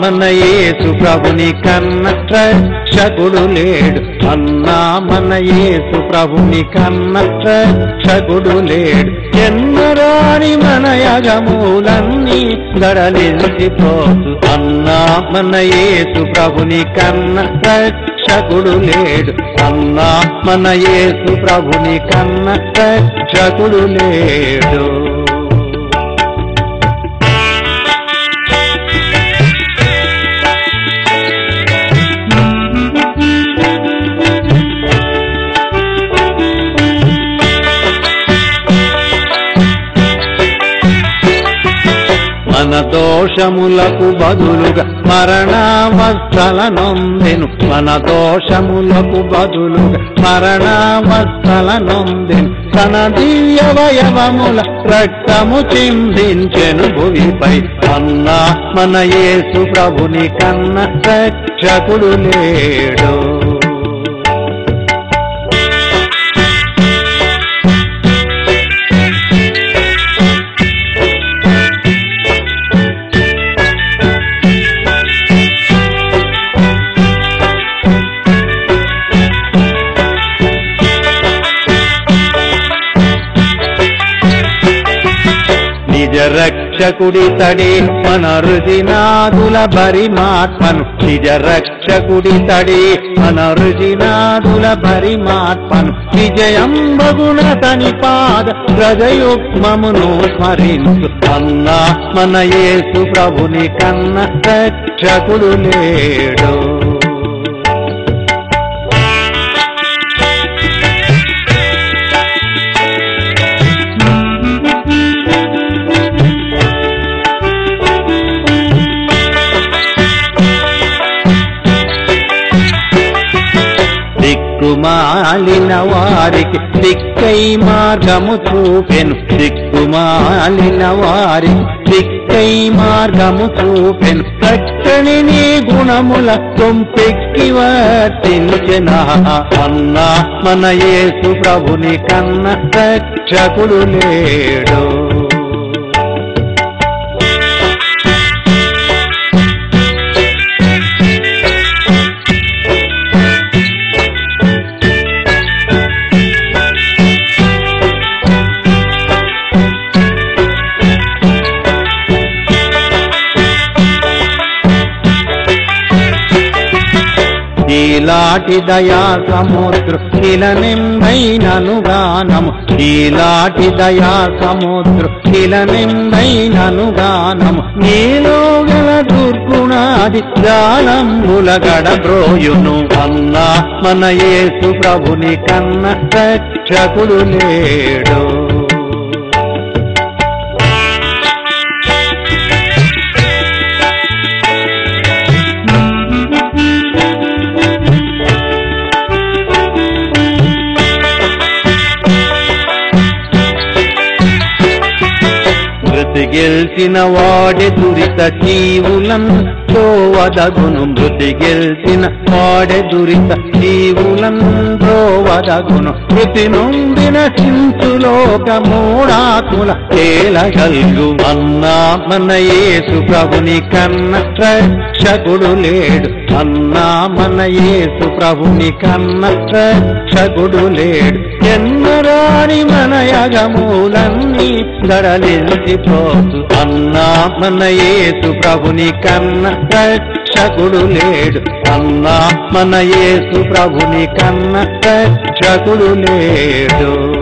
మన యేసు ప్రభుని కన్న రక్షకుడు లేడు అన్నా మన యేసు ప్రభుని కన్న రక్షకుడు లేడు ఎన్నరాని మన యగములన్నీ గడలించిపోతు అన్నా మన యేసు ప్రభుని కన్న రక్షకుడు లేడు అన్నా మన యేసు ప్రభుని కన్న రక్షకుడు లేడు మన దోషములకు బదులుగా మరణావస్థల నొందెను మన దోషములకు బదులుగా మరణావస్థల నొందెను తన దివ్యవయవముల రక్తము చిందించెను భువిపై అన్నా మన యేసు ప్రభుని కన్న రక్షకుడు లేడు నిజ రక్షకుడి తడి మన రుజినాదుల బరిమాత్మను నిజ రక్షకుడి తడి మన రుజినాదుల బరిమాత్మను విజయం బగుణ తని పాద హృదయుగ్మమును స్మరించు అన్నా మన యేసు ప్రభుని కన్న రక్షకుడు లేడు దిక్కుమాలిన వారికి దిక్కై మార్గము చూపెను దిక్కుమాలిన వారికి దిక్కై మార్గము చూపెను చక్కని నీ గుణముల తొంపెక్కి వర్తించిన అన్నా మన యేసు ప్రభుని కన్న రక్షకుడు లేడు ఈలాటి దయా సముద్ర కిల నిందైనను గానము ఈలాటి దయా సముద్ర కిల నిందైనను గానము నీలో గల దుర్గుణాది జాలంబుల గడబ్రోయును అన్నా మన యేసు ప్రభుని కన్న రక్షకుడు లేడు మృతి గెలిచిన వాడి దురిత జీవులం తోవదగును మృతి గెలిచిన వాడే దురిత జీవులం తోవదగును మృతి నొందిన చింతులోక మూడాకుల తేలగల్గు అన్నా మన యేసు ప్రభుని కన్న రక్షకుడు లేడు అన్నా మన యేసు ప్రభుని కన్న రక్షకుడు లేడు ఎన్నరాని మన యగములన్నీ గడలించిపోతు అన్నా మన యేసు ప్రభుని కన్న రక్షకుడు లేడు అన్నా మన యేసు ప్రభుని కన్న రక్షకుడు లేడు